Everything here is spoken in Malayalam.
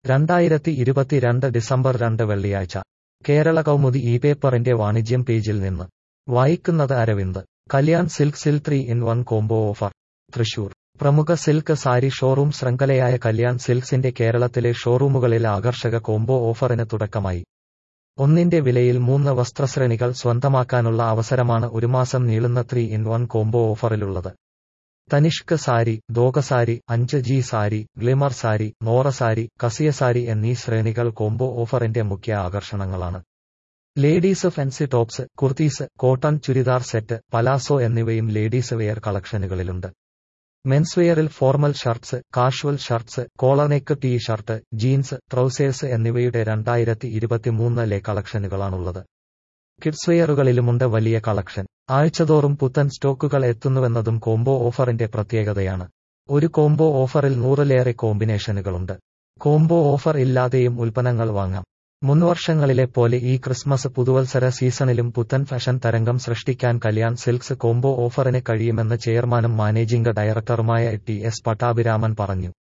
രണ്ടായിരത്തി ഇരുപത്തിരണ്ട് ഡിസംബർ രണ്ട് വെള്ളിയാഴ്ച കേരള കൗമുദി ഈ പേപ്പറിന്റെ വാണിജ്യം പേജിൽ നിന്ന് വായിക്കുന്നത് അരവിന്ദ് കല്യാൺ സിൽക്ക് സിൽ three in one combo offer Thrissur പ്രമുഖ സിൽക്ക് സാരി ഷോറൂം ശൃംഖലയായ കല്യാൺ സിൽക്സിന്റെ കേരളത്തിലെ ഷോറൂമുകളിൽ ആകർഷക കോംബോ ഓഫറിന് തുടക്കമായി ഒന്നിന്റെ വിലയിൽ മൂന്ന് വസ്ത്രശ്രേണികൾ സ്വന്തമാക്കാനുള്ള അവസരമാണ് ഒരു മാസം നീളുന്ന ത്രീ ഇൻ വൺ കോംബോ ഓഫറിലുള്ളത് തനിഷ്ക് സാരി ദോക സാരി അഞ്ച് G sari glimmer sari Nora sari Kasia sari എന്നീ ശ്രേണികൾ കോംബോ ഓഫറിന്റെ മുഖ്യ ആകർഷണങ്ങളാണ് ladies fancy tops kurtis cotton churidar set palazzo എന്നിവയും ലേഡീസ് വെയർ കളക്ഷനുകളിലുണ്ട് മെൻസ്വെയറിൽ formal shirts casual shirts collar neck T shirt jeans trousers എന്നിവയുടെ രണ്ടായിരത്തി ഇരുപത്തിമൂന്നിലെ കളക്ഷനുകളാണുള്ളത് കിഡ്സ് വെയറുകളിലുമുണ്ട് വലിയ കളക്ഷൻ ആഴ്ചതോറും പുത്തൻ സ്റ്റോക്കുകൾ എത്തുന്നുവെന്നതും കോംബോ ഓഫറിന്റെ പ്രത്യേകതയാണ് ഒരു കോംബോ ഓഫറിൽ നൂറിലേറെ കോമ്പിനേഷനുകളുണ്ട് കോംബോ ഓഫർ ഇല്ലാതെയും ഉൽപ്പന്നങ്ങൾ വാങ്ങാം മുൻവർഷങ്ങളിലെ പോലെ ഈ ക്രിസ്മസ് പുതുവത്സര സീസണിലും പുത്തൻ ഫാഷൻ തരംഗം സൃഷ്ടിക്കാൻ കല്യാൺ സിൽക്സ് കോംബോ ഓഫറിന് കഴിയുമെന്ന് ചെയർമാനും മാനേജിംഗ് ഡയറക്ടറുമായ ടി എസ് പട്ടാഭിരാമൻ പറഞ്ഞു